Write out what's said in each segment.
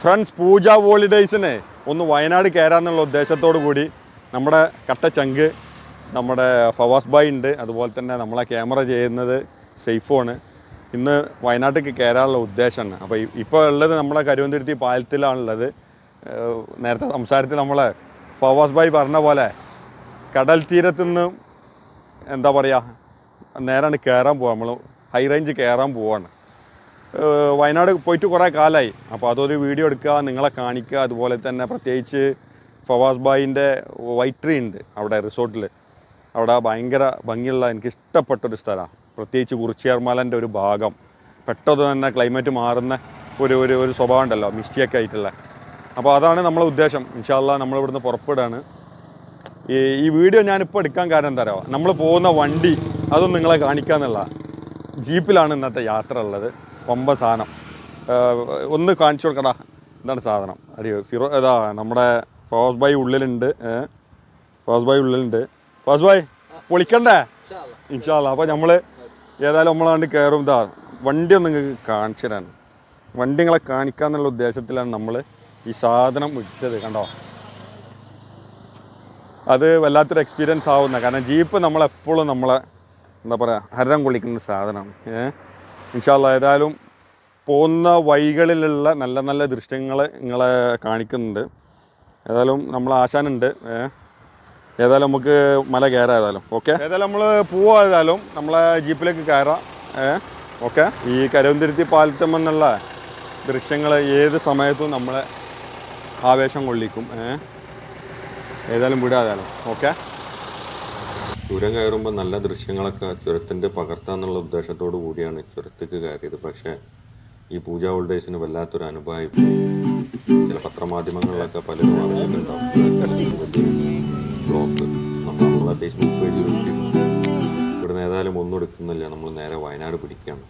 Friends പൂജ ഹോളിഡേയ്സിന് ഒന്ന് വയനാട് കയറാന്നുള്ള ഉദ്ദേശത്തോടു കൂടി നമ്മുടെ കട്ടച്ചങ്ക് നമ്മുടെ ഫവാസ് ബായ് ഉണ്ട് അതുപോലെ തന്നെ നമ്മളെ ക്യാമറ ചെയ്യുന്നത് സെയ്ഫോണ് ഇന്ന് വയനാട്ടിലേക്ക് കയറാനുള്ള ഉദ്ദേശമാണ് അപ്പോൾ ഇപ്പോൾ ഉള്ളത് നമ്മുടെ കരുവന്തുരുത്തി പാലത്തിലാണുള്ളത് ഏഹ് നേരത്തെ സംസാരത്തിൽ നമ്മളെ ഫവാസ് ബായ് പറഞ്ഞ പോലെ കടൽ തീരത്തു നിന്ന് എന്താ പറയുക നേരാണ് കയറാൻ പോവാ നമ്മൾ ഹൈ റേഞ്ച് കയറാൻ പോവാണ് ഏഹ് വയനാട് പോയിട്ട് കുറേ കാലമായി അപ്പോൾ അതൊരു വീഡിയോ എടുക്കുക നിങ്ങളെ കാണിക്കുക അതുപോലെ തന്നെ പ്രത്യേകിച്ച് ഫവാസ് ബായിൻ്റെ വൈറ്റ് ട്രീ ഉണ്ട് അവിടെ റിസോർട്ടിൽ അവിടെ ഭയങ്കര ഭംഗിയുള്ള എനിക്ക് ഇഷ്ടപ്പെട്ടൊരു സ്ഥലമാണ് പ്രത്യേകിച്ച് കുറിച്ചിയാർമലൻ്റെ ഒരു ഭാഗം പെട്ടെന്ന് തന്നെ ക്ലൈമറ്റ് മാറുന്ന ഒരു ഒരു ഒരു സ്വഭാവം ഉണ്ടല്ലോ മിസ്റ്റിയൊക്കെ ആയിട്ടുള്ള അപ്പോൾ അതാണ് നമ്മളെ ഉദ്ദേശം ഇൻഷാല്ല നമ്മളിവിടുന്ന് പുറപ്പെടുകയാണ് ഈ ഈ വീഡിയോ ഞാനിപ്പോൾ എടുക്കാൻ കാരണം എന്താ പറയുക നമ്മൾ പോകുന്ന വണ്ടി അതൊന്നും നിങ്ങളെ കാണിക്കാന്നുള്ള ജീപ്പിലാണ് ഇന്നത്തെ യാത്ര ഉള്ളത് പമ്പ സാധനം ഏഹ് ഒന്ന് കാണിച്ചു കൊടുക്കടാ എന്താണ് സാധനം അറിയോ ഫിറോ ഇതാ നമ്മുടെ ഫവാസ് ബായ് ഉള്ളിലുണ്ട് ഏഹ് ഫവാസ് ബായ് ഉള്ളിലുണ്ട് ഫവാസ് ബായ് പൊളിക്കണ്ടേ ഇൻഷാല്ല അപ്പോൾ നമ്മൾ ഏതായാലും നമ്മളാണ്ട് കയറും ഇതാ വണ്ടി ഒന്ന് നിങ്ങൾക്ക് കാണിച്ചു തരാൻ വണ്ടി നിങ്ങളെ കാണിക്കാന്നുള്ള ഉദ്ദേശത്തിലാണ് നമ്മൾ ഈ സാധനം വിട്ടത് കണ്ടോ അത് വല്ലാത്തൊരു എക്സ്പീരിയൻസ് ആവുന്ന കാരണം ജീപ്പ് നമ്മളെപ്പോഴും നമ്മളെ എന്താ പറയുക ഹരം കൊള്ളിക്കുന്ന ഒരു സാധനമാണ് ഏഹ് ഇൻഷാല്ല ഏതായാലും പോകുന്ന വഴികളിലുള്ള നല്ല നല്ല ദൃശ്യങ്ങൾ നിങ്ങളെ കാണിക്കുന്നുണ്ട് ഏതായാലും നമ്മൾ ആശാനുണ്ട് ഏഹ് ഏതായാലും നമുക്ക് മല കയറാം ഏതായാലും ഓക്കെ ഏതായാലും നമ്മൾ പോവാ ഏതായാലും നമ്മളെ ജീപ്പിലേക്ക് കയറാം ഏഹ് ഓക്കെ ഈ കരുവന്തിരുത്തി പാലത്തുമെന്നുള്ള ദൃശ്യങ്ങൾ ഏത് സമയത്തും നമ്മളെ ആവേശം കൊള്ളിക്കും ഏഹ് ഏതായാലും വിടാതായാലും ഓക്കെ ചുരം കയറുമ്പോൾ നല്ല ദൃശ്യങ്ങളൊക്കെ ചുരത്തിൻ്റെ പകർത്താന്നുള്ള ഉദ്ദേശത്തോടു കൂടിയാണ് ചുരത്തേക്ക് കയറിയത് പക്ഷേ ഈ പൂജ ഹോൾഡേഴ്സിന് വല്ലാത്തൊരു അനുഭവമായി പോയി. ചില പത്രമാധ്യമങ്ങളിലൊക്കെ പലരും അറിഞ്ഞിട്ടുണ്ടാവും ബ്ലോക്ക് നമ്മൾ നമ്മളെ ഫേസ്ബുക്ക് പേജിൽ ഇട്ടിരുന്നു ഇവിടുന്ന് ഏതായാലും ഒന്നും എടുക്കുന്നില്ല നമ്മൾ നേരെ വയനാട് പിടിക്കുകയാണ്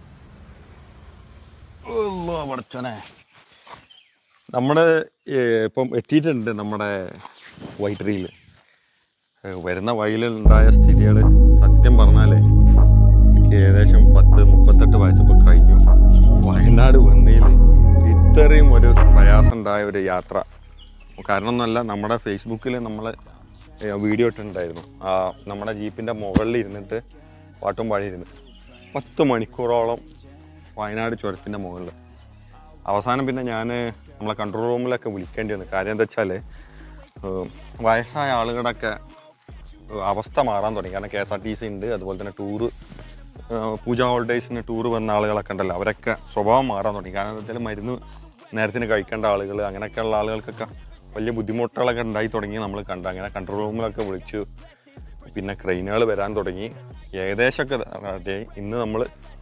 പഠിച്ചോനെ നമ്മൾ ഇപ്പം എത്തിയിട്ടുണ്ട് നമ്മുടെ വൈറ്ററിയിൽ വരുന്ന വയലിലുണ്ടായ സ്ഥിതികൾ സത്യം പറഞ്ഞാലേ എനിക്ക് ഏകദേശം പത്ത് മുപ്പത്തെട്ട് വയസ്സിപ്പോൾ കഴിഞ്ഞു വയനാട് വന്നതിൽ ഇത്രയും ഒരു പ്രയാസം ഉണ്ടായ ഒരു യാത്ര കാരണം ഒന്നുമല്ല നമ്മുടെ ഫേസ്ബുക്കിൽ നമ്മൾ വീഡിയോ ഇട്ടിട്ടുണ്ടായിരുന്നു ആ നമ്മുടെ ജീപ്പിൻ്റെ മുകളിൽ ഇരുന്നിട്ട് പാട്ടും പാടിയിരുന്നു പത്ത് മണിക്കൂറോളം വയനാട് ചുരത്തിൻ്റെ മുകളിൽ അവസാനം പിന്നെ ഞാൻ നമ്മളെ കൺട്രോൾ റൂമിലൊക്കെ വിളിക്കേണ്ടി വന്നു കാര്യം എന്താ വെച്ചാൽ വയസ്സായ ആളുകളുടെയൊക്കെ ഏഹ് അവസ്ഥ മാറാൻ തുടങ്ങി കാരണം K S R T C ഉണ്ട് അതുപോലെ തന്നെ ടൂറ് പൂജ ഹോളിഡേയ്സിന് ടൂറ് വന്ന ആളുകളൊക്കെ ഉണ്ടല്ലോ അവരൊക്കെ സ്വഭാവം മാറാൻ തുടങ്ങി കാരണം എന്താ വെച്ചാൽ മരുന്ന് നേരത്തിന് കഴിക്കേണ്ട ആളുകൾ അങ്ങനെയൊക്കെയുള്ള ആളുകൾക്കൊക്കെ വലിയ ബുദ്ധിമുട്ടുകളൊക്കെ ഉണ്ടായി തുടങ്ങി നമ്മൾ കണ്ടു അങ്ങനെ കൺട്രോൾ റൂമിലൊക്കെ വിളിച്ചു പിന്നെ ക്രെയിനുകൾ വരാൻ തുടങ്ങി ഏകദേശമൊക്കെ റെഡിയായി ഇന്ന് നമ്മൾ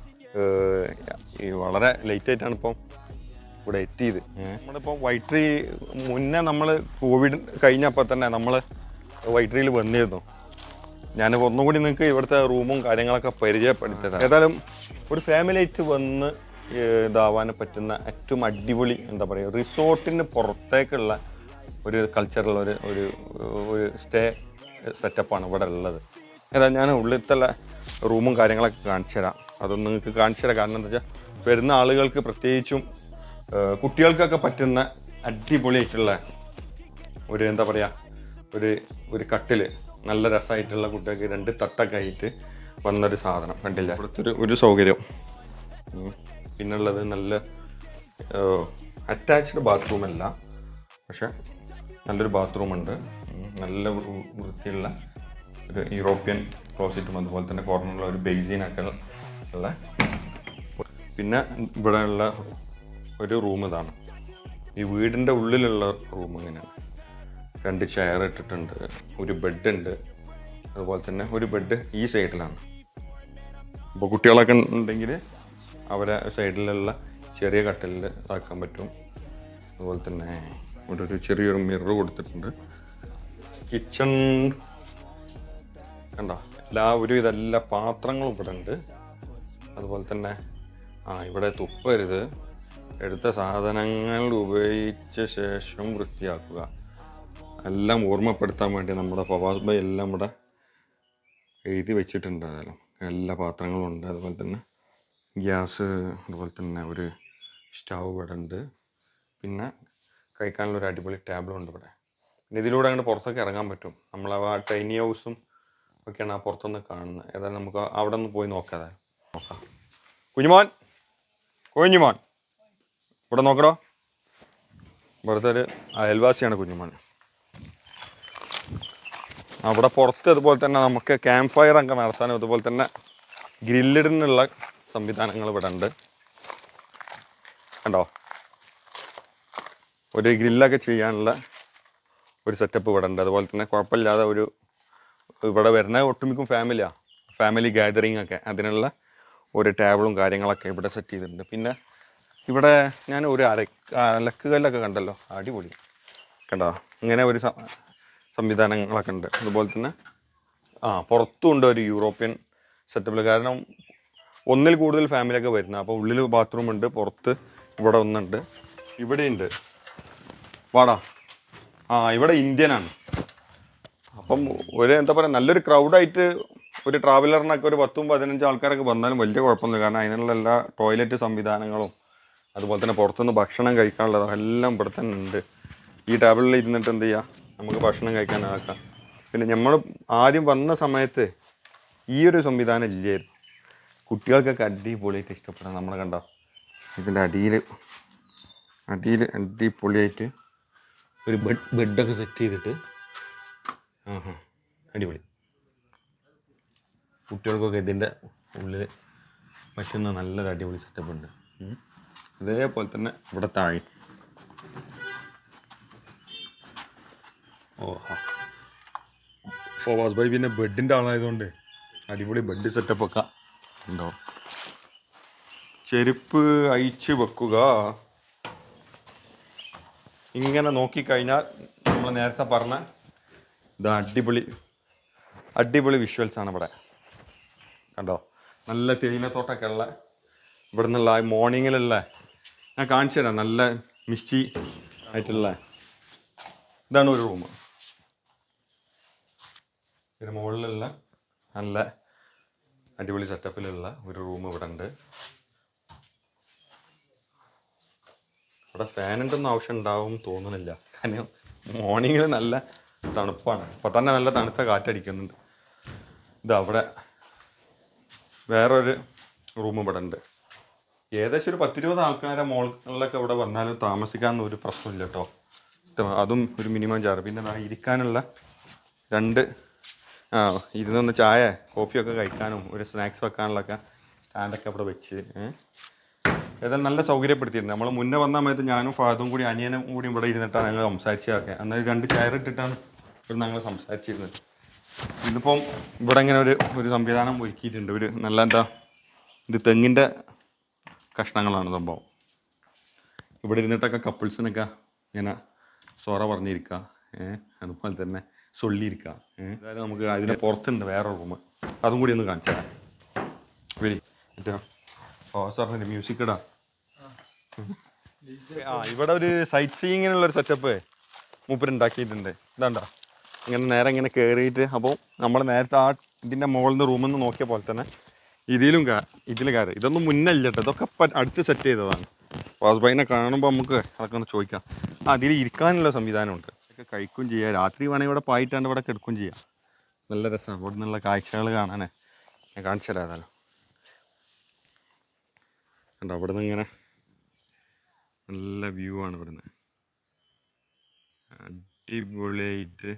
ഈ വളരെ ലേറ്റ് ആയിട്ടാണ് ഇപ്പം ഇവിടെ എത്തിയത് നമ്മളിപ്പോൾ വൈട്രി മുന്നേ നമ്മൾ കോവിഡ് കഴിഞ്ഞപ്പോൾ തന്നെ നമ്മൾ വൈട്രിയിൽ വന്നിരുന്നു ഞാൻ ഒന്നും കൂടി നിങ്ങൾക്ക് ഇവിടുത്തെ റൂമും കാര്യങ്ങളൊക്കെ പരിചയപ്പെടുത്തിയതാണ് ഏതായാലും ഒരു ഫാമിലി ആയിട്ട് വന്ന് ഏഹ് ഇതാവാൻ പറ്റുന്ന ഏറ്റവും അടിപൊളി എന്താ പറയുക റിസോർട്ടിന് പുറത്തേക്കുള്ള ഒരു കൾച്ചറുള്ള ഒരു ഒരു ഒരു സ്റ്റേ സെറ്റപ്പാണ് ഇവിടെ ഉള്ളത് ഏതായാലും ഞാൻ ഉള്ളിലത്തെ റൂമും കാര്യങ്ങളൊക്കെ കാണിച്ചു തരാം അതൊന്നും നിങ്ങൾക്ക് കാണിച്ചു തരാം കാരണം എന്താ വെച്ചാൽ വരുന്ന ആളുകൾക്ക് പ്രത്യേകിച്ചും ഏഹ് കുട്ടികൾക്കൊക്കെ പറ്റുന്ന അടിപൊളിയായിട്ടുള്ള ഒരു എന്താ പറയുക ഒരു ഒരു കട്ടിൽ നല്ല രസമായിട്ടുള്ള കുട്ടികൾക്ക് രണ്ട് തട്ടൊക്കെ ആയിട്ട് വന്നൊരു സാധനം കണ്ടില്ല ഇവിടുത്തെ ഒരു ഒരു സൗകര്യം ഉം. പിന്നുള്ളത് നല്ല അറ്റാച്ച്ഡ് ബാത്റൂം അല്ല പക്ഷെ നല്ലൊരു ബാത്റൂം ഉണ്ട് ഉം. നല്ല വൃ- വൃത്തിയുള്ള ഒരു യൂറോപ്യൻ ക്ലോസറ്റും അതുപോലെ തന്നെ കോർണറിലുള്ള ഒരു ബെയ്സീനൊക്കെ ഉള്ള പിന്നെ ഇവിടെ ഉള്ള ഒരു റൂം ഇതാണ് ഈ വീടിൻ്റെ ഉള്ളിലുള്ള റൂം ഇങ്ങനെയാണ് രണ്ട് ചെയർ ഇട്ടിട്ടുണ്ട് ഒരു ബെഡ് ഉണ്ട് അതുപോലെ തന്നെ ഒരു ബെഡ് ഈ സൈഡിലാണ് അപ്പോൾ കുട്ടികളൊക്കെ ഉണ്ടെങ്കിൽ അവരെ സൈഡിലുള്ള ചെറിയ കട്ടിലിൽ ഇതാക്കാൻ പറ്റും അതുപോലെ തന്നെ ഇവിടെ ഒരു ചെറിയൊരു മിറർ കൊടുത്തിട്ടുണ്ട് കിച്ചൺ കണ്ടോ എല്ലാ ഒരു ഇതെല്ലാ പാത്രങ്ങളും ഇവിടെ ഉണ്ട് അതുപോലെ തന്നെ ആ ഇവിടെ തുപ്പരുത് എടുത്ത സാധനങ്ങൾ ഉപയോഗിച്ച ശേഷം വൃത്തിയാക്കുക എല്ലാം ഓർമ്മപ്പെടുത്താൻ വേണ്ടി നമ്മുടെ ഫവാസ് ഭായ് എല്ലാം ഇവിടെ എഴുതി വെച്ചിട്ടുണ്ട് അതെല്ലാം എല്ലാ പാത്രങ്ങളും ഉണ്ട് അതുപോലെ തന്നെ ഗ്യാസ് അതുപോലെ തന്നെ ഒരു സ്റ്റൗ ഇവിടെ ഉണ്ട് പിന്നെ കഴിക്കാനുള്ള ഒരു അടിപൊളി ടേബിളും ഉണ്ട് ഇവിടെ പിന്നെ ഇതിലൂടെ അങ്ങോട്ട് പുറത്തൊക്കെ ഇറങ്ങാൻ പറ്റും നമ്മൾ ആ ടൈനി ഹൗസും ഒക്കെയാണ് ആ പുറത്തുനിന്ന് കാണുന്നത് ഏതായാലും നമുക്ക് അവിടെ നിന്ന് പോയി നോക്കാതെ നോക്കാം കുഞ്ഞുമോൻ കുഞ്ഞുമോൻ ഇവിടെ നോക്കടോ ഇവിടുത്തെ ഒരു അയൽവാസിയാണ് കുഞ്ഞുമോൻ അവിടെ പുറത്ത് അതുപോലെ തന്നെ നമുക്ക് ക്യാമ്പ് ഫയർ ഒക്കെ നടത്താനും അതുപോലെ തന്നെ ഗ്രില്ലിടിനുള്ള സംവിധാനങ്ങൾ ഇവിടെ ഉണ്ട് കണ്ടോ ഒരു ഗ്രില്ലൊക്കെ ചെയ്യാനുള്ള ഒരു സെറ്റപ്പ് ഇവിടെ ഉണ്ട് അതുപോലെ തന്നെ കുഴപ്പമില്ലാതെ ഒരു ഇവിടെ വരുന്ന ഒട്ടുമിക്കും ഫാമിലിയാണ് ഫാമിലി ഗാദറിംഗ് ഒക്കെ അതിനുള്ള ഒരു ടേബിളും കാര്യങ്ങളൊക്കെ ഇവിടെ സെറ്റ് ചെയ്തിട്ടുണ്ട് പിന്നെ ഇവിടെ ഞാൻ ഒരു അര അലക്ക് കല്ലൊക്കെ കണ്ടല്ലോ അടിപൊളി കണ്ടോ ഇങ്ങനെ ഒരു സം- സംവിധാനങ്ങളൊക്കെ ഉണ്ട് അതുപോലെ തന്നെ ആ പുറത്തും ഉണ്ട് ഒരു യൂറോപ്യൻ സെറ്റപ്പിൽ കാരണം ഒന്നിൽ കൂടുതൽ ഫാമിലിയൊക്കെ വരുന്നത് അപ്പോൾ ഉള്ളിൽ ബാത്റൂം ഉണ്ട് പുറത്ത് ഇവിടെ ഒന്നുണ്ട് ഇവിടെയുണ്ട് വാടാ ആ ഇവിടെ ഇന്ത്യനാണ് അപ്പം ഒരു എന്താ പറയുക നല്ലൊരു ക്രൗഡായിട്ട് ഒരു ട്രാവലറിനൊക്കെ ഒരു പത്തും പതിനഞ്ചും ആൾക്കാരൊക്കെ വന്നാലും വലിയ കുഴപ്പമൊന്നുമില്ല കാരണം അതിനുള്ള എല്ലാ ടോയ്ലറ്റ് സംവിധാനങ്ങളും അതുപോലെ തന്നെ പുറത്തുനിന്ന് ഭക്ഷണം കഴിക്കാനുള്ളതും എല്ലാം ഇവിടെ തന്നെ ഉണ്ട് ഈ ടേബിളിൽ ഇരുന്നിട്ട് എന്ത് ചെയ്യുക നമുക്ക് ഭക്ഷണം കഴിക്കാനാക്കാം പിന്നെ നമ്മൾ ആദ്യം വന്ന സമയത്ത് ഈ ഒരു സംവിധാനം ഇല്ലായിരുന്നു കുട്ടികൾക്കൊക്കെ അടിപൊളിയായിട്ട് ഇഷ്ടപ്പെടാം നമ്മൾ കണ്ടോ ഇതിൻ്റെ അടിയിൽ അടിയിൽ അടിപൊളിയായിട്ട് ഒരു ബെഡ് ബെഡൊക്കെ സെറ്റ് ചെയ്തിട്ട് ആഹാ അടിപൊളി കുട്ടികൾക്കൊക്കെ ഇതിൻ്റെ ഉള്ളിൽ പറ്റുന്ന നല്ലൊരു അടിപൊളി സെറ്റപ്പ് ഉണ്ട് ഉം. അതേപോലെ തന്നെ ഇവിടെ താഴെ ഓഹോ ഫോവാസ് ബൈ പിന്നെ ബെഡിൻ്റെ ആളായതുകൊണ്ട് അടിപൊളി ബെഡ് സെറ്റപ്പ് ഒക്കെ ഉണ്ടോ ചെരുപ്പ് അയച്ച് വെക്കുക ഇങ്ങനെ നോക്കിക്കഴിഞ്ഞാൽ നമ്മൾ നേരത്തെ പറഞ്ഞ ഇത് അടിപൊളി അടിപൊളി വിഷ്വൽസ് ആണ് ഇവിടെ കണ്ടോ നല്ല തേയിലത്തോട്ടമൊക്കെ ഉള്ള ഇവിടെ നിന്നുള്ള മോർണിംഗിലുള്ള ഞാൻ കാണിച്ചു തരാം നല്ല മിസ്റ്റി ആയിട്ടുള്ള ഇതാണ് ഒരു റൂം പിന്നെ മുകളിലുള്ള നല്ല അടിപൊളി സെറ്റപ്പിലുള്ള ഒരു റൂം ഇവിടെ ഉണ്ട് ഇവിടെ ഫാനിൻ്റെ ഒന്നും ആവശ്യം ഉണ്ടാവും തോന്നുന്നില്ല കാരണം മോർണിംഗിൽ നല്ല തണുപ്പാണ് ഇപ്പം തന്നെ നല്ല തണുത്ത കാറ്റടിക്കുന്നുണ്ട് ഇത് അവിടെ വേറൊരു റൂം ഇവിടെ ഉണ്ട് ഏകദേശം ഒരു പത്തിരുപത് ആൾക്കാരെ മോളിലൊക്കെ ഇവിടെ വന്നാലും താമസിക്കാൻ ഒരു പ്രശ്നമില്ല കേട്ടോ ത- അതും ഒരു മിനിമം ചാർജ് പിന്നെ ദാ ഇരിക്കാനുള്ള രണ്ട് ആ ഇരുന്നൊന്ന് ചായ കോഫിയൊക്കെ കഴിക്കാനും ഒരു സ്നാക്സ് വെക്കാനുള്ളൊക്കെ സ്റ്റാൻഡൊക്കെ അവിടെ വെച്ച് ഏഹ് ഏതായാലും നല്ല സൗകര്യപ്പെടുത്തിയിട്ടുണ്ട് നമ്മൾ മുന്നേ വന്ന സമയത്ത് ഞാനും ഫാദും കൂടി അനിയനും കൂടി ഇവിടെ ഇരുന്നിട്ടാണ് ഞങ്ങൾ സംസാരിച്ചതൊക്കെ അന്നേരം രണ്ട് ചെയർ ഇട്ടിട്ടാണ് ഇവിടെ ഞങ്ങൾ സംസാരിച്ചിരുന്നത് ഇന്നിപ്പം ഇവിടെ ഇങ്ങനെ ഒരു ഒരു സംവിധാനം ഒരുക്കിയിട്ടുണ്ട് ഒരു നല്ല എന്താ ഇത് തെങ്ങിൻ്റെ കഷ്ണങ്ങളാണ് സംഭവം ഇവിടെ ഇരുന്നിട്ടൊക്കെ കപ്പിൾസിനൊക്കെ ഇങ്ങനെ സോറ പറഞ്ഞിരിക്കുക ഏഹ് അതുപോലെ തന്നെ സൊല്ലിയിരിക്കുക ഏഹ് അതായത് നമുക്ക് അതിന് പുറത്തുണ്ട് വേറെ റൂം അതും കൂടി ഒന്ന് കാണിച്ചു തരാം വരി മറ്റേ ഓ സാറിന് മ്യൂസിക് ഇടാ ആ ഇവിടെ ഒരു സൈറ്റ് സീയിങ്ങിനുള്ള ഒരു സെറ്റപ്പ് മൂപ്പര് ഉണ്ടാക്കിയിട്ടുണ്ട് ഇതാണ്ടാ ഇങ്ങനെ നേരെ ഇങ്ങനെ കയറിയിട്ട് അപ്പോൾ നമ്മൾ നേരത്തെ ആ ഇതിൻ്റെ മുകളിൽ നിന്ന് റൂമിൽ നിന്ന് നോക്കിയ പോലെ തന്നെ ഇതിലും കാ ഇതിൽ കയറി ഇതൊന്നും മുന്നേ ഇല്ല കേട്ടോ ഇതൊക്കെ ഇപ്പം അടുത്ത് സെറ്റ് ചെയ്തതാണ് വാസ്ബൈനെ കാണുമ്പോൾ നമുക്ക് അതൊക്കെ ഒന്ന് ചോദിക്കാം ആ അതിൽ ഇരിക്കാനുള്ള സംവിധാനമുണ്ട് ഇതൊക്കെ കഴിക്കും ചെയ്യാം രാത്രി വേണമെങ്കിൽ ഇവിടെ പായിട്ടാണ്ട് ഇവിടെ കിടക്കും ചെയ്യാം നല്ല രസമാണ് ഇവിടെ നിന്നുള്ള കാഴ്ചകൾ കാണാനേ ഞാൻ കാണിച്ചു തരാം ഏതായാലും കണ്ടോ അവിടെ നിന്ന് ഇങ്ങനെ നല്ല വ്യൂ ആണ് ഇവിടുന്ന് അടിപൊളിയായിട്ട്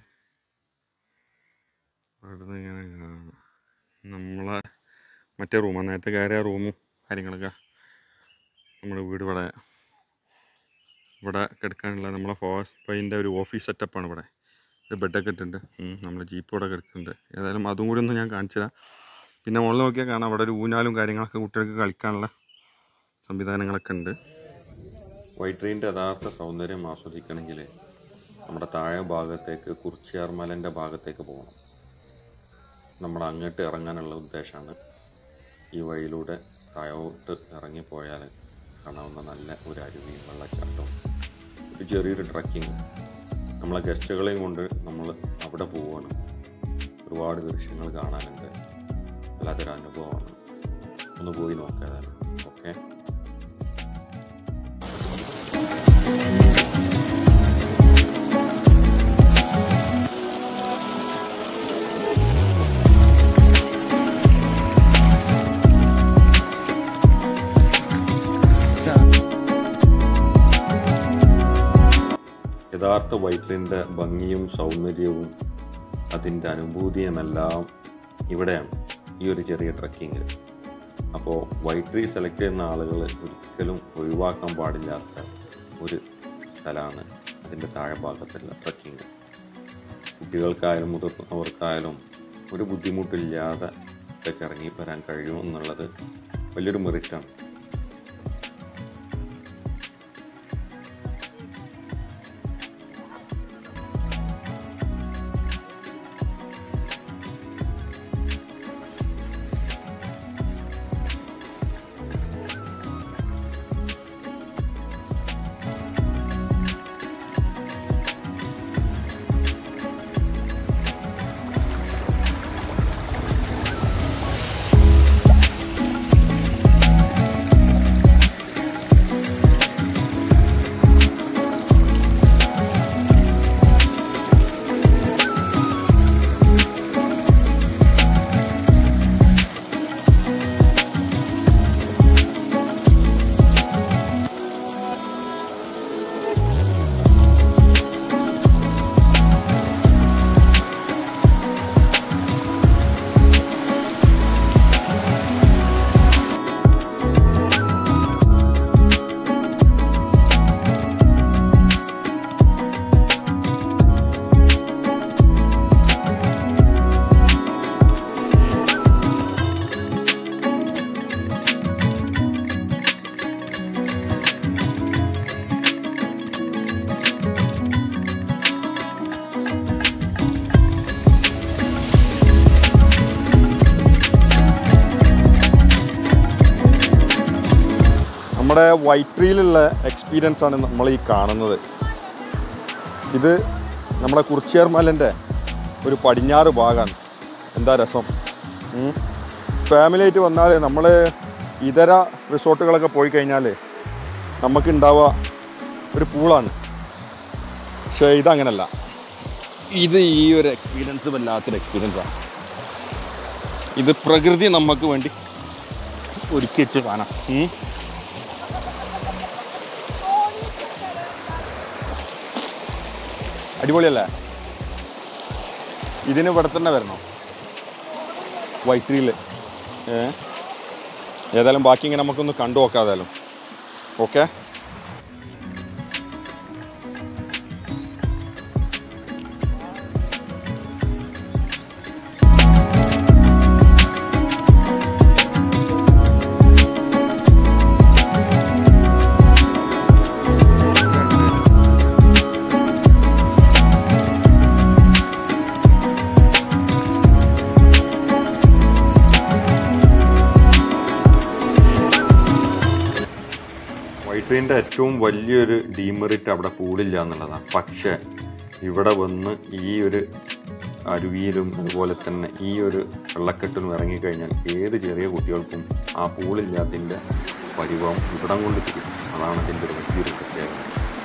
ഇവിടുന്ന് ഇങ്ങനെ കാണാം നമ്മളെ മറ്റേ റൂമാണ് നേരത്തെ കയറിയ റൂമും കാര്യങ്ങളൊക്കെ നമ്മുടെ വീട് ഇവിടെ ഇവിടെ കിടക്കാനുള്ള നമ്മളെ ഫോറസ്റ്റ് പൈൻ്റെ ഒരു ഓഫീസ് സെറ്റപ്പാണ് ഇവിടെ ഒരു ബെഡൊക്കെ ഇട്ടിട്ടുണ്ട് നമ്മളെ ജീപ്പ് ഇവിടെ കിടക്കുന്നുണ്ട് ഏതായാലും അതും കൂടി ഒന്ന് ഞാൻ കാണിച്ചു തരാം പിന്നെ മുകളിൽ നോക്കിയാൽ കാണാം അവിടെ ഒരു ഊഞ്ഞാലും കാര്യങ്ങളൊക്കെ കുട്ടികൾക്ക് കളിക്കാനുള്ള സംവിധാനങ്ങളൊക്കെ ഉണ്ട് വൈറ്റ് ട്രെയിനിൻ്റെ യഥാർത്ഥ സൗന്ദര്യം ആസ്വദിക്കണമെങ്കിൽ നമ്മുടെ താഴെ ഭാഗത്തേക്ക് കുറിച്ചിയാർ മലൻ്റെ ഭാഗത്തേക്ക് പോകണം നമ്മൾ അങ്ങോട്ട് ഇറങ്ങാനുള്ള ഉദ്ദേശമാണ് ഈ വഴിയിലൂടെ താഴോട്ട് ഇറങ്ങിപ്പോയാൽ കാണാവുന്ന നല്ല ഒരു അരുവിയും വെള്ളച്ചാട്ടവും ഒരു ചെറിയൊരു ട്രക്കിങ് നമ്മളെ ഗസ്റ്റുകളെയും കൊണ്ട് നമ്മൾ അവിടെ പോവുകയാണ് ഒരുപാട് ദൃശ്യങ്ങൾ കാണാനുണ്ട് വല്ലാത്തൊരു അനുഭവമാണ് ഒന്ന് പോയി നോക്കാം ഓക്കെ യഥാർത്ഥ വൈറ്റിലിൻ്റെ ഭംഗിയും സൗന്ദര്യവും അതിൻ്റെ അനുഭൂതിയുമെല്ലാം ഇവിടെയാണ് ഈ ഒരു ചെറിയ ട്രക്കിങ്ങിൽ അപ്പോൾ വൈറ്റ് ട്രീ സെലക്ട് ചെയ്യുന്ന ആളുകൾ ഒരിക്കലും ഒഴിവാക്കാൻ പാടില്ലാത്ത ഒരു സ്ഥലമാണ് അതിൻ്റെ താഴെ ഭാഗത്തുള്ള ട്രക്കിങ് കുട്ടികൾക്കായാലും മുതിർന്നവർക്കായാലും ഒരു ബുദ്ധിമുട്ടില്ലാതെ ഇതൊക്കെ ഇറങ്ങി വരാൻ കഴിയും എന്നുള്ളത് വലിയൊരു മെറിറ്റാണ് നമ്മുടെ വൈറ്റ്രിയിലുള്ള എക്സ്പീരിയൻസ് ആണ് നമ്മൾ ഈ കാണുന്നത് ഇത് നമ്മുടെ കുറിച്ചിയാർ മലൻ്റെ ഒരു പടിഞ്ഞാറ് ഭാഗമാണ് എന്താ രസം ഫാമിലി ആയിട്ട് വന്നാൽ നമ്മൾ ഇതര റിസോർട്ടുകളൊക്കെ പോയി കഴിഞ്ഞാൽ നമുക്ക് ഉണ്ടാവുക ഒരു പൂളാണ് പക്ഷേ ഇതങ്ങനല്ല ഇത് ഈ ഒരു എക്സ്പീരിയൻസ് വല്ലാത്തൊരു എക്സ്പീരിയൻസാണ് ഇത് പ്രകൃതി നമുക്ക് വേണ്ടി ഒരുക്കി വെച്ച് കാണാം ഉം. അടിപൊളിയല്ലേ ഇതിന് ഇവിടെ തന്നെ വരണം വൈത്തിരിയിൽ ഏ ഏതായാലും ബാക്കി ഇങ്ങനെ നമുക്കൊന്ന് കണ്ടു നോക്കാതായാലും ഓക്കെ വൈറ്റ്രീൻ്റെ ഏറ്റവും വലിയൊരു ഡീമെറിറ്റ് അവിടെ പൂളില്ല എന്നുള്ളതാണ് പക്ഷേ ഇവിടെ വന്ന് ഈ ഒരു അരുവിയിലും അതുപോലെ തന്നെ ഈ ഒരു വെള്ളക്കെട്ടിലും ഇറങ്ങിക്കഴിഞ്ഞാൽ ഏത് ചെറിയ കുട്ടികൾക്കും ആ പൂളില്ലാത്തതിൻ്റെ പരിഭവം ഇവിടം കൊണ്ട് തിരിക്കും അതാണ് അതിൻ്റെ ഒരു വലിയൊരു പ്രത്യേകത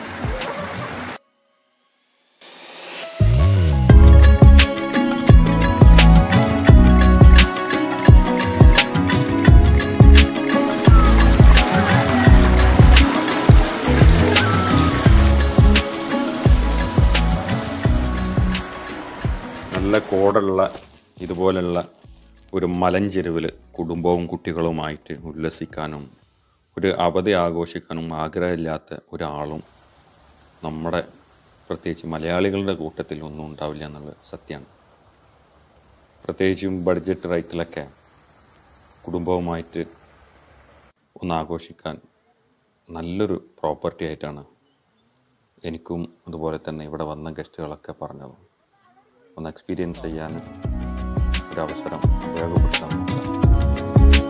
നല്ല കോടുള്ള ഇതുപോലുള്ള ഒരു മലഞ്ചെരുവിൽ കുടുംബവും കുട്ടികളുമായിട്ട് ഉല്ലസിക്കാനും ഒരു അവധി ആഘോഷിക്കാനും ആഗ്രഹമില്ലാത്ത ഒരാളും നമ്മുടെ പ്രത്യേകിച്ച് മലയാളികളുടെ കൂട്ടത്തിൽ ഒന്നും ഉണ്ടാവില്ല എന്നുള്ളത് സത്യമാണ് പ്രത്യേകിച്ചും ബഡ്ജറ്റ് റേറ്റിലൊക്കെ കുടുംബവുമായിട്ട് ഒന്ന് ആഘോഷിക്കാൻ നല്ലൊരു പ്രോപ്പർട്ടി ആയിട്ടാണ് എനിക്കും അതുപോലെ തന്നെ ഇവിടെ വന്ന ഗസ്റ്റുകളൊക്കെ പറഞ്ഞത് ഒന്ന് എക്സ്പീരിയൻസ് ചെയ്യാൻ ഒരു അവസരം ഉപയോഗപ്പെടുത്താൻ നോക്കുക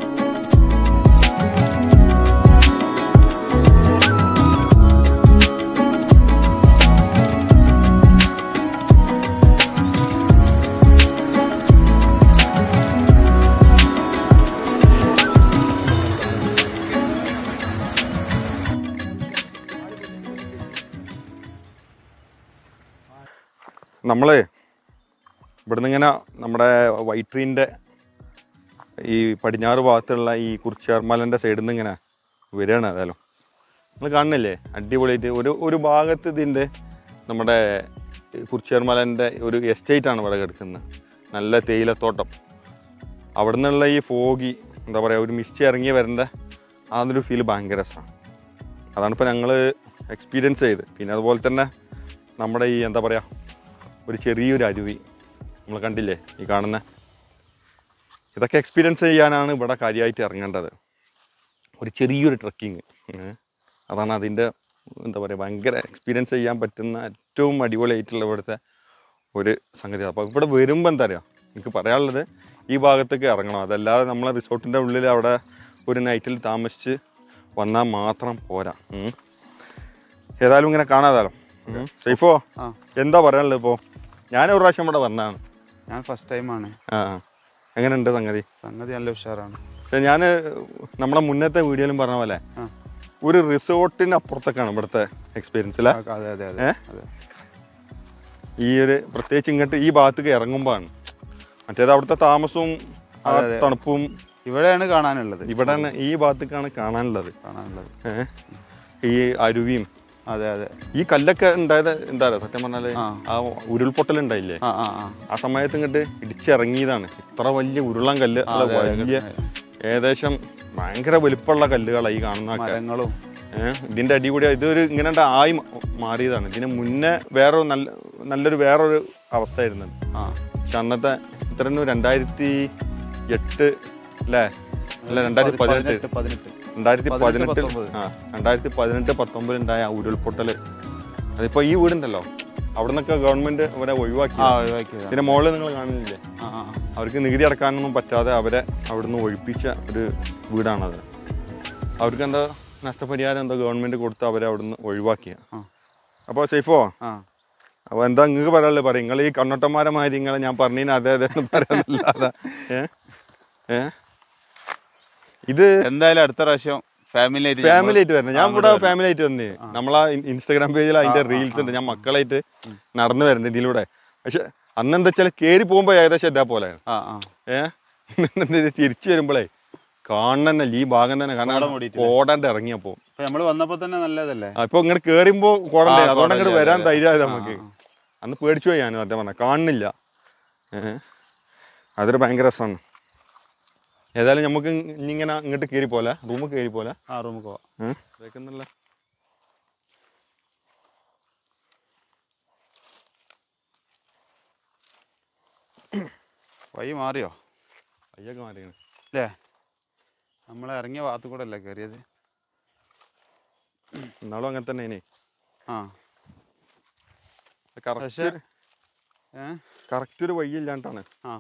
നമ്മൾ ഇവിടുന്ന് ഇങ്ങനെ നമ്മുടെ വൈട്രീൻ്റെ ഈ പടിഞ്ഞാറ് ഭാഗത്തുള്ള ഈ കുറിച്ചാർമലൻ്റെ സൈഡിൽ നിന്ന് ഇങ്ങനെ വരികയാണ് ഏതായാലും നിങ്ങൾ കാണുന്നില്ലേ അടിപൊളിയായിട്ട് ഒരു ഒരു ഭാഗത്ത് ഇതിൻ്റെ നമ്മുടെ കുറിച്ചാർമലൻ്റെ ഒരു എസ്റ്റേറ്റാണ് ഇവിടെ കിടക്കുന്നത് നല്ല തേയിലത്തോട്ടം അവിടെ നിന്നുള്ള ഈ ഫോഗി എന്താ പറയുക ഒരു മിസ്റ്റ് ഇറങ്ങി വരേണ്ട ആ ഒരു ഫീൽ ഭയങ്കര രസമാണ് അതാണ് ഇപ്പോൾ ഞങ്ങൾ എക്സ്പീരിയൻസ് ചെയ്ത് പിന്നെ അതുപോലെ തന്നെ നമ്മുടെ ഈ എന്താ പറയുക ഒരു ചെറിയൊരു അരുവി നമ്മൾ കണ്ടില്ലേ ഈ കാണുന്ന ഇതൊക്കെ എക്സ്പീരിയൻസ് ചെയ്യാനാണ് ഇവിടെ കാര്യമായിട്ട് ഇറങ്ങേണ്ടത് ഒരു ചെറിയൊരു ട്രക്കിങ് അതാണ് അതിൻ്റെ എന്താ പറയുക ഭയങ്കര എക്സ്പീരിയൻസ് ചെയ്യാൻ പറ്റുന്ന ഏറ്റവും അടിപൊളിയായിട്ടുള്ള ഇവിടുത്തെ ഒരു സംഗതി അപ്പോൾ ഇവിടെ വരുമ്പോൾ എന്താ പറയുക എനിക്ക് പറയാനുള്ളത് ഈ ഭാഗത്തേക്ക് ഇറങ്ങണം അതല്ലാതെ നമ്മളെ റിസോർട്ടിൻ്റെ ഉള്ളിൽ അവിടെ ഒരു നൈറ്റിൽ താമസിച്ച് വന്നാൽ മാത്രം പോരാ ഉം. ഏതായാലും ഇങ്ങനെ കാണാതാലോ സേഫോ ആ എന്താ പറയാനുള്ളത് ഇപ്പോൾ ഞാൻ ഒരു പ്രാവശ്യം ഇവിടെ വന്നതാണ് ഞാൻ ഫസ്റ്റ് ടൈമാണ് ആ ആ. എങ്ങനെയുണ്ട് സംഗതി സംഗതി നല്ല ഉഷാറാണ് പക്ഷെ ഞാൻ നമ്മളെ മുന്നത്തെ വീഡിയോയിലും പറഞ്ഞ പോലെ ആ ഒരു റിസോർട്ടിന് അപ്പുറത്തൊക്കെയാണ് ഇവിടുത്തെ എക്സ്പീരിയൻസ് അല്ലേ ആ, അതെ അതെ അതെ ഏ? അതെ ഈ ഒരു പ്രത്യേകിച്ച് ഇങ്ങോട്ട് ഈ ഭാഗത്തേക്ക് ഇറങ്ങുമ്പോഴാണ് മറ്റേത് അവിടുത്തെ താമസവും ആ അതെ, അതെ. തണുപ്പും ഇവിടെയാണ് കാണാനുള്ളത് ഇവിടെയാണ് ഈ ഭാഗത്തേക്കാണ് കാണാനുള്ളത് കാണാനുള്ളത് ഏ? ഈ അരുവിയും അതെ അതെ ഈ കല്ലൊക്കെ ഉണ്ടായത് എന്താ പറയുക സത്യം പറഞ്ഞാല് ആ. ആ ഉരുൾപൊട്ടൽ ഉണ്ടായില്ലേ ആ ആ ആ ആ സമയത്ത് ഇങ്ങോട്ട് ഇടിച്ചിറങ്ങിയതാണ് ഇത്ര വലിയ ഉരുളൻ കല്ല് അല്ല, അതെ, അതെ. വലിയ ഏകദേശം ഭയങ്കര വലുപ്പമുള്ള കല്ലുകളാണ് ഈ കാണുന്നതൊക്കെ മരങ്ങളും ഏഹ് ഇതിന്റെ അടി കൂടി ഇതൊരു ഇങ്ങനെ അങ്ങട് ആയി മ- മാറിയതാണ് ഇതിന് മുന്നേ വേറൊരു നല്ല നല്ലൊരു വേറൊരു അവസ്ഥയായിരുന്നു ആ പക്ഷെ അന്നത്തെ ഇത്രയും രണ്ടായിരത്തി എട്ട് അല്ലേ അല്ല രണ്ടായിരത്തി പതിനെട്ട് പതിനെട്ട് പതിനെട്ട് രണ്ടായിരത്തി പതിനെട്ട്, പതിനെട്ട് പത്തൊമ്പത്. ആ രണ്ടായിരത്തി പതിനെട്ട് പത്തൊമ്പതിൽ ഉണ്ടായ ആ ഉരുൾപൊട്ടൽ അതിപ്പോ ഈ വീടുണ്ടല്ലോ അവിടെ നിന്നൊക്കെ ഗവൺമെന്റ് അവരെ ഒഴിവാക്കി ആ ഒഴിവാക്കിയതാണ് ഇതിന്റെ മുകളിൽ നിങ്ങൾ കാണുന്നില്ലേ ആ ആ ആ. അവർക്ക് നികുതി അടക്കാനൊന്നും പറ്റാതെ അവരെ അവിടുന്ന് ഒഴിപ്പിച്ച ഒരു വീടാണത് അവർക്ക് എന്താ നഷ്ടപരിഹാരം എന്തോ ഗവൺമെന്റ് കൊടുത്ത് അവരെ അവിടുന്ന് ഒഴിവാക്കിയ ആ. അപ്പോൾ സേഫോ ആ അപ്പോൾ എന്താ നിങ്ങൾക്ക് പറയാനുള്ളത് പറയും നിങ്ങൾ ഈ കണ്ണോട്ടന്മാരെ മാതിരി നിങ്ങളെ ഞാൻ പറഞ്ഞതിന് അതെ അതെ എന്ന് പറയാനല്ലാതെ ഏ ഏ ഇത് എന്തായാലും അടുത്ത പ്രാവശ്യം ഫാമിലി ആയിട്ട് ഫാമിലി ആയിട്ട് വരണം ഞാൻ അങ്ങോട്ട് ഇവിടെ വരണം. ഫാമിലി ആയിട്ട് വന്നേ നമ്മളാ ഇൻ- ഇൻസ്റ്റാഗ്രാം പേജിൽ അതിന്റെ റീൽസ് ഉണ്ട് ഞാൻ മക്കളായിട്ട് നടന്നു വരുന്നുണ്ട് ഇതിലൂടെ പക്ഷെ അന്ന് എന്താ വെച്ചാൽ കയറി പോകുമ്പോൾ ഏകദേശം ഇതേ പോലെ ആ ആ ഏ എന്നിട്ട് തിരിച്ചു വരുമ്പോഴേ കാണണല്ല ഈ ഭാഗം തന്നെ കോട കാരണം മൂടിയിട്ടില്ലേ? ഓടാണ്ട് ഇറങ്ങിയപ്പോ അപ്പൊ നമ്മള് വന്നപ്പോ തന്നെ നല്ലതല്ലേ അപ്പൊ ഇങ്ങോട്ട് കേറുമ്പോ കോടണ്ടേ ആ, അതുകൊണ്ട് അങ്ങോട്ട് കോടല്ലേ, വരാൻ അതെ. ധൈര്യമായത് ആ, നമുക്ക് ആ. അന്ന് പേടിച്ചു പോയി ഞാൻ സത്യം പറഞ്ഞ കാണുന്നില്ല ഏ അതൊരു ഭയങ്കര രസമാണ് ഏതായാലും നമുക്ക് ഇനി ഇങ്ങനെ ഇങ്ങോട്ട് കയറി പോലെ റൂമിൽ കയറി പോലെ ആ റൂമിൽ പോവാം കേൾക്കുന്നില്ല വഴി മാറിയോ അയ്യൊക്കെ മാറിയാണ് അല്ലേ നമ്മളെ ഇറങ്ങിയ ഭാഗത്ത് കൂടെ അല്ലേ കയറിയത് എന്നാലും അങ്ങനെ തന്നെ ഇനി ആ കറക്റ്റ് പക്ഷെ ഏ കറക്റ്റ് ഒരു വഴിയില്ലാണ്ടാണ് ആ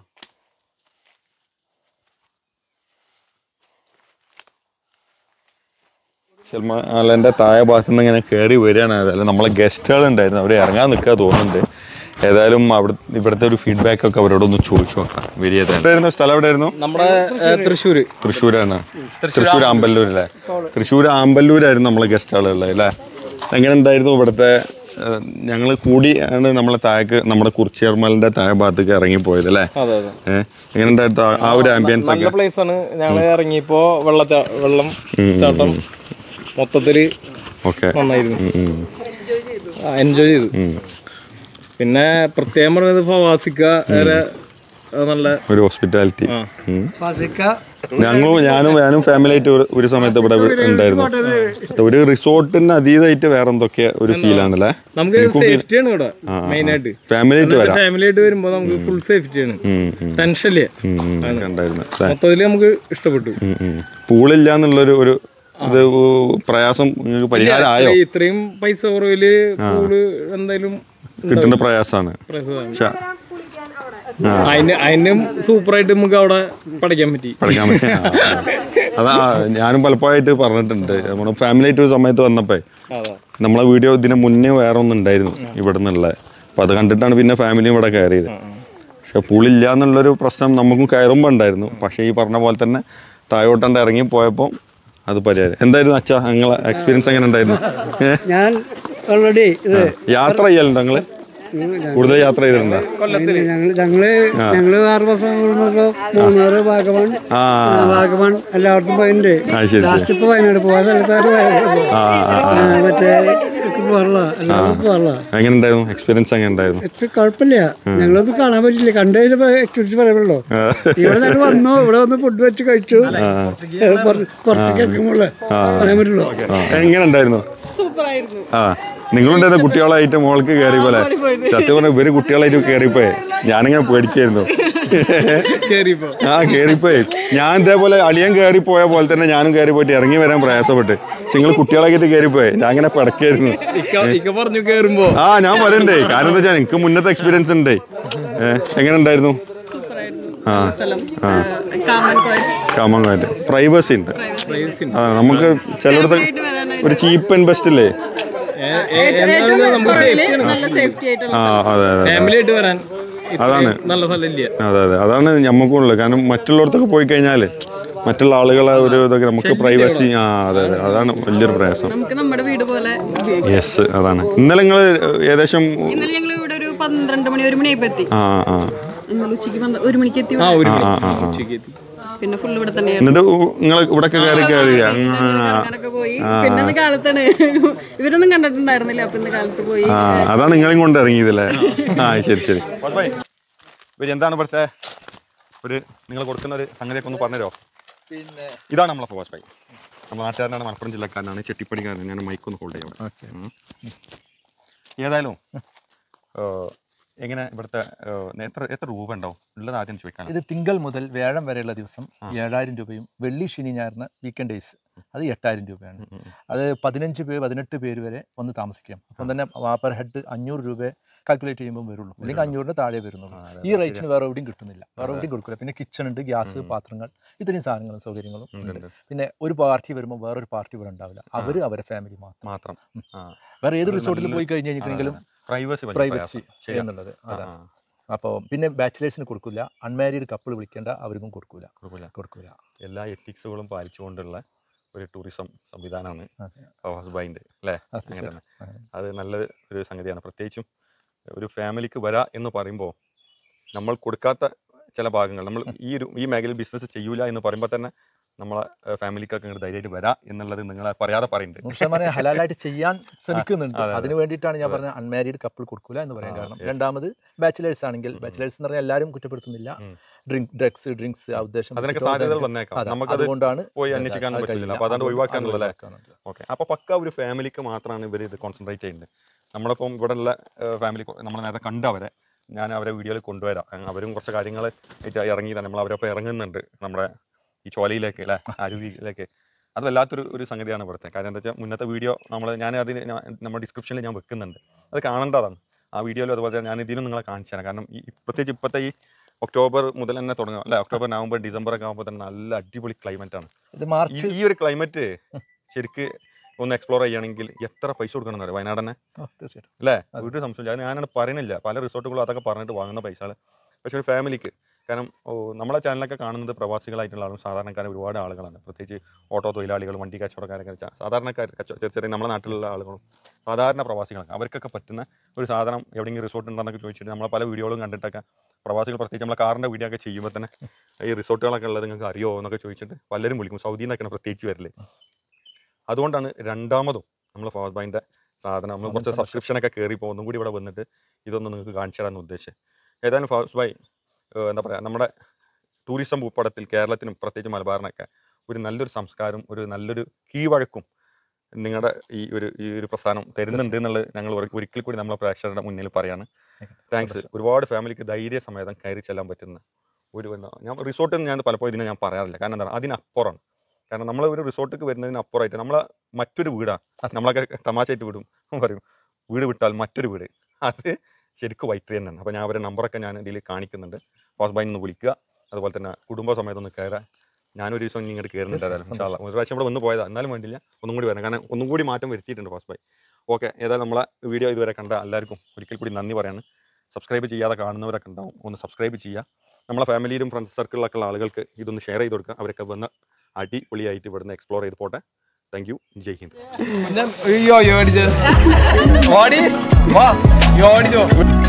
സൽമാൻ്റെ താഴെ ഭാഗത്തു നിന്ന് ഇങ്ങനെ കയറി വരികയാണ് ഏതായാലും നമ്മളെ ഗസ്റ്റുകൾ ഉണ്ടായിരുന്നു അവർ ഇറങ്ങാൻ നിൽക്കുക തോന്നുന്നുണ്ട് ഏതായാലും അവിടെ ഇവിടുത്തെ ഒരു ഫീഡ്ബാക്ക് ഒക്കെ അവരോടൊന്ന് ചോദിച്ചു നോക്കാം വലിയ എവിടെയായിരുന്നു സ്ഥലം എവിടെയായിരുന്നു നമ്മുടെ ഏഹ്, തൃശ്ശൂര് തൃശ്ശൂരാണ് തൃശ്ശൂർ ആമ്പല്ലൂരല്ലേ തൃശ്ശൂർ ആമ്പല്ലൂരായിരുന്നു നമ്മളെ ഗസ്റ്റുകളുള്ളത് അല്ലേ എങ്ങനെ ഉണ്ടായിരുന്നു ഇവിടുത്തെ ഞങ്ങൾ കൂടി ആണ് നമ്മളെ താഴേക്ക് നമ്മുടെ കുറിച്ചിയർമലിന്റെ താഴെ ഭാഗത്തേക്ക് ഇറങ്ങിപ്പോയത് അല്ലേ അതെ അതെ ഏഹ് എങ്ങനെ ഉണ്ടായിരുന്നു ആ- ആ ഒരു ആംബിയൻസ് നല്ല ഒക്കെ പ്ലേസ് ആണ് ഞങ്ങൾ ഇറങ്ങിയപ്പോ വെള്ളച്ചാ വെള്ളം ചാട്ടം മൊത്തത്തില് ഓക്കെ നന്നായിരുന്നു എൻജോയ് ചെയ്തു പിന്നെ പ്രത്യേകം പറഞ്ഞത് ഫവാസിക്ക ഏറെ ആ, നല്ല ഒരു ഹോസ്പിറ്റാലിറ്റി ആ. ഞങ്ങളും ഞാനും ഞാനും ഫാമിലി ആയിട്ട് ഒരു- ഒരു സമയത്ത് ഇവിടെ ഉണ്ടായിരുന്നു ഒരു റിസോർട്ടിന് അതീതമായിട്ട് വേറെ എന്തൊക്കെ ഒരു ഫീൽ ആണല്ലേ നമുക്ക് സേഫ്റ്റി ആണ് ഇവിടെ മെയിൻ ആയിട്ട് ഫാമിലി ആയിട്ട് വരാം ഫാമിലി ആയിട്ട് വരുമ്പോ നമുക്ക് ഫുൾ സേഫ്റ്റി ആണ് ഉം, ഉം, ടെൻഷൻ ഇല്ല ഉം, ഉം, ഉണ്ടായിരുന്നു മൊത്തത്തില് നമുക്ക് ഇഷ്ടപ്പെട്ടു പൂളില്ല എന്നുള്ളൊരു ഒരു ഇത് പ്രയാസം നിങ്ങൾക്ക് പരിഹാരമായോ ഇത്രയും- ഇത്രയും പൈസ കുറവില് പൂള് എന്തായാലും കിട്ടുന്ന പ്രയാസമാണ് പ്രയാസമാണ് പക്ഷെ അതിന് അതിനും സൂപ്പറായിട്ട് നമുക്ക് അവിടെ പഠിക്കാൻ പറ്റി പഠിക്കാൻ പറ്റിയ അതാ ഞാനും പലപ്പോഴായിട്ട് പറഞ്ഞിട്ടുണ്ട് നമ്മുടെ ഫാമിലി ആയിട്ട് ഒരു സമയത്ത് വന്നപ്പോ അതാ നമ്മളെ വീഡിയോ ഇതിന് മുന്നേ വേറെ ഒന്നും ഉണ്ടായിരുന്നു ഇവിടെ നിന്നുള്ള അപ്പൊ അത് കണ്ടിട്ടാണ് പിന്നെ ഫാമിലിയും ഇവിടെ കയറിയത് പക്ഷെ പുളില്ല എന്നുള്ളൊരു പ്രശ്നം നമുക്കും കയറുമ്പോൾ ഉണ്ടായിരുന്നു പക്ഷേ ഈ പറഞ്ഞ പോലെ തന്നെ താഴോട്ടണ്ട് ഇറങ്ങി പോയപ്പോൾ അത് പരിഹാരം എന്തായിരുന്നു അച്ഛാ നിങ്ങളെ എക്സ്പീരിയൻസ് എങ്ങനെ ഉണ്ടായിരുന്നു ഏ? ഞാൻ ഓൾറെഡി ഇത് യാത്ര ചെയ്യലുണ്ടോ നിങ്ങള് കൂടുതൽ യാത്ര ചെയ്തിട്ടുണ്ടോ കൊല്ലത്തില് ഞങ്ങള് ഞങ്ങള് ഞങ്ങള് ആറ് മാസം കൂടുമ്പോ മൂന്നാറ് വാഗമൺ ആ വാഗമൺ എല്ലായിടത്തും പോയിട്ടുണ്ട് ആ ശരി ശരി ലാസ്റ്റ് ഇപ്പൊ വയനാട് പോവാൻ സ്ഥലത്താറ് വയനാട് പോവാ. ആ ആ ആ ആ, മറ്റേ ഇതൊക്കെ പോകാറില്ല എല്ലാവർക്കും പോകാറില്ല എങ്ങനെ ഉണ്ടായിരുന്നു എക്സ്പീരിയൻസ് എങ്ങനെ ഉണ്ടായിരുന്നു എത്ര കുഴപ്പമില്ല ഞങ്ങളൊന്നും കാണാൻ പറ്റില്ല കണ്ടു കഴിഞ്ഞാൽ എക്സ്പീരിയൻസ് പറയാമല്ലോ ഇവിടെ ഞങ്ങൾ വന്നു ഇവിടെ വന്ന് ഫുഡ് വെച്ച് കഴിച്ചു കുറച്ച് കേൾക്കുമ്പോൾ പറയാൻ പറ്റുള്ളൂ ആ, എങ്ങനെ ഉണ്ടായിരുന്നു ആ നിങ്ങളുണ്ടായിരുന്ന കുട്ടികളായിട്ട് മോൾക്ക് കയറി പോലെ സത്യം പറഞ്ഞ ഇവര് കുട്ടികളായിട്ട് കയറിപ്പോയെ ഞാനിങ്ങനെ പേടിക്കായിരുന്നു കേറിയപ്പോ ആ കയറിപ്പോയി ഞാൻ ഇതേപോലെ അളിയൻ കയറി പോയ പോലെ തന്നെ ഞാനും കയറി പോയിട്ട് ഇറങ്ങി വരാൻ പ്രയാസപ്പെട്ട് പക്ഷെ നിങ്ങൾ കുട്ടികളായിട്ട് കയറിപ്പോയി ഞാൻ ഇങ്ങനെ പടക്കായിരുന്നു ഇക്ക ഇക്ക പറഞ്ഞു കേറുമ്പോ ആ ഞാൻ പറയണ്ടേ കാരണം എന്താ വെച്ചാൽ എനിക്ക് മുന്നത്തെ എക്സ്പീരിയൻസ് ഉണ്ടേ ഏഹ് എങ്ങനെ ഉണ്ടായിരുന്നു ആ ആ കാമങ്ങായിട്ട് പ്രൈവസി ഉണ്ട് ആ നമുക്ക് ചിലയിടത്ത് ഒരു ചീപ്പ് ആൻഡ് ബെസ്റ്റ് ഇല്ലേ നല്ല സേഫ്റ്റി ആയിട്ടുള്ള ആ അതെ അതെ ഫാമിലി ആയിട്ട് വരാൻ ഇത്രയും അതാണ്. നല്ല സ്ഥലം ഇല്ല അതെ അതെ അതാണ് ഞമ്മക്കും ഉള്ളത് കാരണം മറ്റുള്ളവർക്കൊക്കെ പോയി കഴിഞ്ഞാൽ മറ്റുള്ള ആളുകളെ ഒരു ഇതൊക്കെ നമുക്ക് പ്രൈവസി ആ അതെ അതെ അതാണ് വലിയൊരു പ്രയാസം നമുക്ക് നമ്മുടെ വീട് പോലെ ഉപയോഗിക്കാം യെസ് അതാണ് ഇന്നലെ നിങ്ങൾ ഏകദേശം ഇന്നലെ ഞങ്ങൾ ഇവിടെ ഒരു പന്ത്രണ്ട് മണി ഒരു മണിയായപ്പോ എത്തി ആ ആ ഇന്നലെ ഉച്ചയ്ക്ക് പന്ത്ര- ഒരു മണിക്ക് എത്തി ആ ഒരു ആ മണി ആ ആ ഉച്ചയ്ക്ക് എത്തി പിന്നെ ഫുള്ള് ഇവിടെ തന്നെയാണ് എന്നിട്ട് നിങ്ങൾ ഇവിടൊക്കെ കയറി കയറി കറങ്ങാനൊക്കെ പോയി പിന്നെ ഇന്ന് കാലത്താണ് ഇവരൊന്നും കണ്ടിട്ടുണ്ടായിരുന്നില്ല അപ്പൊ ഇന്ന് കാലത്ത് പോയി ആ അതാണ് നിങ്ങളെയും കൊണ്ട് ഇറങ്ങിയതല്ലേ ആ ശരി ശരി ഇവര് എന്താണ് ഇവിടുത്തെ ഒരു നിങ്ങൾ കൊടുക്കുന്ന ഒരു സംഗതിയൊക്കെ ഒന്ന് പറഞ്ഞുതരോ പിന്നെ ഇതാണ് നമ്മളെ ഫവാസ് ഭായി നമ്മുടെ നാട്ടുകാരനാണ് മലപ്പുറം ജില്ലക്കാരനാണ് ചെട്ടിപ്പണിക്കാരൻ ഞാൻ മൈക്കൊന്ന് ഹോൾഡ് ചെയ്യാം ഉം. ഏതായാലും ഏഹ്, എങ്ങനെ ഇവിടുത്തെ ഏഹ്, എത്ര എത്ര രൂപ ഉണ്ടാവും ഉള്ളത് ആദ്യം ചോദിക്കാൻ ഇത് തിങ്കൾ മുതൽ വ്യാഴം വരെയുള്ള ദിവസം ഏഴായിരം രൂപയും വെള്ളി ശനി ഞായറിന് വീക്കെൻഡ് ഡേയ്സ് അത് എട്ടായിരം രൂപയാണ് അത് പതിനഞ്ച് പേര് പതിനെട്ട് പേര് വരെ ഒന്ന് താമസിക്കാം അപ്പം തന്നെ പെർ ഹെഡ് അഞ്ഞൂറ് രൂപ കാൽക്കുലേറ്റ് ചെയ്യുമ്പോൾ വരുള്ളൂ അല്ലെങ്കിൽ അഞ്ഞൂറിന് താഴെ വരുന്നുള്ളൂ ഈ റേറ്റിന് വേറെ എവിടെയും കിട്ടുന്നില്ല വേറെ എവിടെയും കൊടുക്കില്ല പിന്നെ കിച്ചൺ ഉണ്ട് ഗ്യാസ് പാത്രങ്ങൾ ഇത്രയും സാധനങ്ങളും സൗകര്യങ്ങളും ഉണ്ട് പിന്നെ ഒരു പാർട്ടി വരുമ്പോൾ വേറൊരു പാർട്ടി ഇവിടെ ഉണ്ടാവില്ല അവർ അവരെ ഫാമിലി മാത്രം മാത്രം ആ വേറെ ഏത് ഒരു റിസോർട്ടിൽ നല്ല- പോയി കഴിഞ്ഞ് കഴിഞ്ഞിട്ടുണ്ടെങ്കിലും പ്രൈവസി പ്രൈവസി എന്നുള്ളത് അതാണ് അപ്പോൾ പിന്നെ ബാച്ചിലേഴ്സിന് കൊടുക്കില്ല അൺമാരീഡ് കപ്പിൾ വിളിക്കേണ്ട അവർക്കും കൊടുക്കില്ല കൊടുക്കില്ല എല്ലാ എത്തിക്സുകളും പാലിച്ചുകൊണ്ടുള്ള ഒരു ടൂറിസം സംവിധാനമാണ് അതെ. ഫവാസ് ബൈൻ്റെ അല്ലേ ആ, അങ്ങനെ തീർച്ചയായും. തന്നെ അത് നല്ല ഒരു സംഗതിയാണ് പ്രത്യേകിച്ചും ഒരു ഫാമിലിക്ക് വരാ എന്ന് പറയുമ്പോൾ നമ്മൾ കൊടുക്കാത്ത ചില ഭാഗങ്ങൾ നമ്മൾ ഈ ഒരു ഈ മേഖലയിൽ ബിസിനസ് ചെയ്യൂല എന്ന് പറയുമ്പോൾ തന്നെ നമ്മളെ ഫാമിലിക്കൊക്കെ ഇങ്ങോട്ട് ധൈര്യമായിട്ട് വരാ എന്നുള്ളത് നിങ്ങളെ പറയാതെ പറയുന്നുണ്ട് നൂറ് ശതമാനം ഹലാലായിട്ട് ചെയ്യാൻ ശ്രമിക്കുന്നുണ്ട് അതെ, അതെ. അതിന് വേണ്ടിയിട്ടാണ് ഞാൻ അതെ. പറഞ്ഞ അൺമാരീഡ് കപ്പിൾ കൊടുക്കൂല എന്ന് പറയാൻ ആ, കാരണം yes. രണ്ടാമത് ബാച്ചിലേഴ്സ് ആണെങ്കിൽ ഉം. ബാച്ചിലേഴ്സ് എന്ന് പറഞ്ഞാൽ എല്ലാവരും കുറ്റപ്പെടുത്തുന്നില്ല ഉം. ഡ്രിങ്ക് ഡ്രഗ്സ് ഡ്രിങ്ക്സ് ആ ഉദ്ദേശം അതിനൊക്കെ വെച്ചിട്ടോ സാധ്യതകൾ അതായത് വന്നേക്കാം അതെ, നമുക്കത് അതുകൊണ്ടാണ് പോയി അത് അന്വേഷിക്കാൻ അത് പറ്റില്ല കഴിയില്ല. അപ്പോൾ അതാണ്ട് അത് ഒഴിവാക്കാന്നുള്ളതല്ലേ ഒഴിവാക്കാന്നുള്ളത്. ഓക്കെ അപ്പോൾ പക്ക ഒരു ഫാമിലിക്ക് മാത്രമാണ് ഇവർ ഇത് കോൺസെൻട്രേറ്റ് ചെയ്യുന്നത് നമ്മളിപ്പം ഇവിടെ ഉള്ള ഫാമിലി നമ്മൾ നേരത്തെ കണ്ടവരെ ഞാൻ അവരെ വീഡിയോയിൽ കൊണ്ടുവരാം അങ്ങ് അവരും കുറച്ച് കാര്യങ്ങൾ ഇറങ്ങി തന്നെ നമ്മൾ അവരൊപ്പം ഇറങ്ങുന്നുണ്ട് നമ്മുടെ ഈ ചോലയിലേക്ക് അല്ലേ അരുവിയിലേക്ക് അത് വല്ലാത്തൊരു ഒരു സംഗതിയാണ് ഇവിടുത്തെ കാര്യം എന്താ വെച്ചാൽ മുന്നത്തെ വീഡിയോ നമ്മൾ ഞാൻ അതിന് ഞാൻ- നമ്മുടെ ഡിസ്ക്രിപ്ഷനിൽ ഞാൻ വെക്കുന്നുണ്ട് അത് കാണേണ്ടതാണ് ആ വീഡിയോയിൽ അതുപോലെ തന്നെ ഞാൻ ഇതിലും നിങ്ങളെ കാണിച്ചു തരാം കാരണം ഈ പ്രത്യേകിച്ച് ഇപ്പോഴത്തെ ഈ ഒക്ടോബർ മുതൽ തന്നെ തുടങ്ങും അല്ലേ ഒക്ടോബർ നവംബർ ഡിസംബർ ഒക്കെ ആകുമ്പോൾ തന്നെ നല്ല അടിപൊളി ക്ലൈമറ്റ് ആണ് ഇത് ഈ മാർച്ച് ഈ ഒരു ക്ലൈമറ്റ് ശരിക്ക് ഒന്ന് എക്സ്പ്ലോർ ചെയ്യുകയാണെങ്കിൽ എത്ര പൈസ കൊടുക്കണം എന്നറിയാം വയനാട് തന്നെ ആ, തീർച്ചയായിട്ടും അല്ലേ അതെ. ഒരു സംശയം അത് ഞാനാണ് പറയുന്നില്ല പല റിസോർട്ടുകളും അതൊക്കെ പറഞ്ഞിട്ട് വാങ്ങുന്ന പൈസകൾ പക്ഷെ ഒരു ഫാമിലിക്ക് കാരണം ഓ, നമ്മളെ ചാനലൊക്കെ കാണുന്നത് പ്രവാസികളായിട്ടുള്ള ആളും സാധാരണക്കാർ ഒരുപാട് ആളുകളാണ് പ്രത്യേകിച്ച് ഓട്ടോ തൊഴിലാളികൾ വണ്ടി കച്ചവടക്കാരൊക്കെ ച- സാധാരണക്കാർ കച്ച ചെറിയ ചെറിയ നമ്മുടെ നാട്ടിലുള്ള ആളുകളും സാധാരണ പ്രവാസികളൊക്കെ അവർക്കൊക്കെ പറ്റുന്ന ഒരു സാധനം എവിടെയെങ്കിലും റിസോർട്ട് ഉണ്ടെന്നൊക്കെ ചോദിച്ചിട്ട് നമ്മളെ പല വീഡിയോകളും കണ്ടിട്ടൊക്കെ പ്രവാസികൾ പ്രത്യേകിച്ച് നമ്മളെ കാറിൻ്റെ വീഡിയോ ഒക്കെ ചെയ്യുമ്പോൾ തന്നെ ഈ റിസോർട്ടുകളൊക്കെ ഉള്ളത് നിങ്ങൾക്ക് അറിയോ എന്നൊക്കെ ചോദിച്ചിട്ട് പലരും വിളിക്കും സൗദിയിൽ നിന്നൊക്കെയാണ് പ്രത്യേകിച്ച് വരല് അതുകൊണ്ടാണ് രണ്ടാമതും നമ്മൾ ഫവാദ് ബായിൻ്റെ സാധനം നമ്മൾ കുറച്ച് സാധനം സബ്സ്ക്രിപ്ഷനൊക്കെ കയറിപ്പോൾ ഒന്നും കൂടി ഇവിടെ വന്നിട്ട് ഇതൊന്ന് നിങ്ങൾക്ക് കാണിച്ചു തരാമെന്ന് ഉദ്ദേശിച്ചത് ഏതായാലും ഫവാസ് ബായ് ഏഹ് എന്താ പറയുക നമ്മുടെ ടൂറിസം ഭൂപടത്തിൽ കേരളത്തിനും പ്രത്യേകിച്ച് മലബാറിനൊക്കെ ഒരു നല്ലൊരു സംസ്കാരം ഒരു നല്ലൊരു കീഴ്വഴക്കും നിങ്ങളുടെ ഈ ഒരു ഈ ഒരു പ്രസ്ഥാനം തരുന്നുണ്ട് എന്നുള്ളത് ഞങ്ങൾ ഒരി- ഒരിക്കൽ കൂടി നമ്മളെ പ്രേക്ഷകരുടെ മുന്നിൽ പറയാണ് താങ്ക്സ് ഒരുപാട് ഫാമിലിക്ക് ധൈര്യസമേതം കയറി ചെല്ലാൻ പറ്റുന്ന ഒരു എന്താ ഞാൻ റിസോർട്ടിൽ ഞാൻ പലപ്പോഴും ഇതിനെ ഞാൻ പറയാറില്ല കാരണം എന്താണ് അതിനപ്പുറമാണ് കാരണം നമ്മൾ ഒരു റിസോർട്ടിലേക്ക് വരുന്നതിന് അപ്പുറമായിട്ട് നമ്മളെ മറ്റൊരു വീടാണ് നമ്മളൊക്കെ തമാശയായിട്ട് വിടും പറയും വീട് വിട്ടാൽ മറ്റൊരു വീട് അത് ശരിക്കും വൈറ്റ് ട്രെയിൻ തന്നെയാണ് അപ്പോൾ ഞാൻ അവരുടെ നമ്പറൊക്കെ ഞാൻ ഇതിൽ കാണിക്കുന്നുണ്ട് ഫാസ്റ്റ് ബൈൻ ഒന്ന് വിളിക്കുക അതുപോലെ തന്നെ കുടുംബ സമയത്ത് ഒന്ന് കയറാൻ ഞാനൊരു ദിവസം ഇനി ഇങ്ങോട്ട് കയറുന്നുണ്ട് തീർച്ചയായും, ഏതായാലും ഇൻഷാ അല്ലാ. ഒരു പ്രാവശ്യം ഇവിടെ വന്ന് പോയതാ എന്നാലും വേണ്ടില്ല ഒന്നും കൂടി വരാം കാരണം ഒന്നും കൂടി മാറ്റം വരുത്തിയിട്ടുണ്ട് ഫാസ്റ്റ് ബൈ ഓക്കെ ഏതായാലും നമ്മളെ വീഡിയോ ഇതുവരെ കണ്ട എല്ലാവർക്കും ഒരിക്കൽ കൂടി നന്ദി പറയാണ് സബ്സ്ക്രൈബ് ചെയ്യാതെ കാണുന്നവരൊക്കെ ഉണ്ടാവും ഒന്ന് സബ്സ്ക്രൈബ് ചെയ്യുക നമ്മളെ ഫാമിലിയിലും ഫ്രണ്ട്സ് സർക്കിളിലൊക്കെ ഉള്ള ആളുകൾക്ക് ഇതൊന്ന് ഷെയർ ചെയ്ത് കൊടുക്കുക അവരൊക്കെ വന്ന് അടിപൊളിയായിട്ട് ഇവിടുന്ന് എക്സ്പ്ലോർ ചെയ്ത് പോട്ടെ താങ്ക് യു ജയ് ഹിന്ദ് പിന്നെ അയ്യോ അയ്യോ അടിച്ചത് വാടി വാ ഓടിച്ചോ